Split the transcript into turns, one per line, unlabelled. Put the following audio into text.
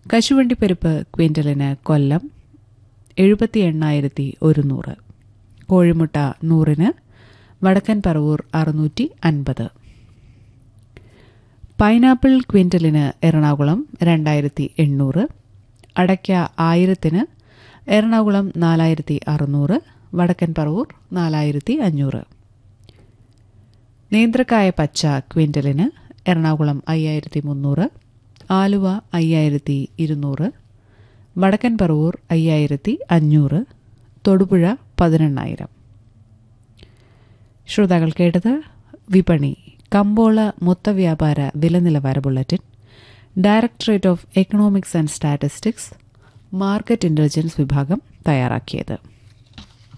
കശുവണ്ടിപ്പരിപ്പ് ക്വിൻ്റലിന് കൊല്ലം എഴുപത്തി എണ്ണായിരത്തി ഒരുന്നൂറ് കോഴിമുട്ട നൂറിന് വടക്കൻ പറവൂർ അറുന്നൂറ്റി അൻപത് പൈനാപ്പിൾ ക്വിൻ്റലിന് എറണാകുളം രണ്ടായിരത്തി എണ്ണൂറ് അടയ്ക്ക ആയിരത്തിന് എറണാകുളം നാലായിരത്തി അറുന്നൂറ് വടക്കൻ പറവൂർ നാലായിരത്തി അഞ്ഞൂറ് നേന്ത്രക്കായ പച്ച ക്വിൻ്റലിന് എറണാകുളം അയ്യായിരത്തി മുന്നൂറ് ആലുവ അയ്യായിരത്തി ഇരുന്നൂറ് വടക്കൻ പറവൂർ അയ്യായിരത്തി അഞ്ഞൂറ് തൊടുപുഴ പതിനെണ്ണായിരം ശ്രോതാക്കൾ കേട്ടത് വിപണി കമ്പോള മൊത്തവ്യാപാര വില നിലവാര bulletin directorate of economics and statistics market intelligence വിഭാഗം തയ്യാറാക്കിയത്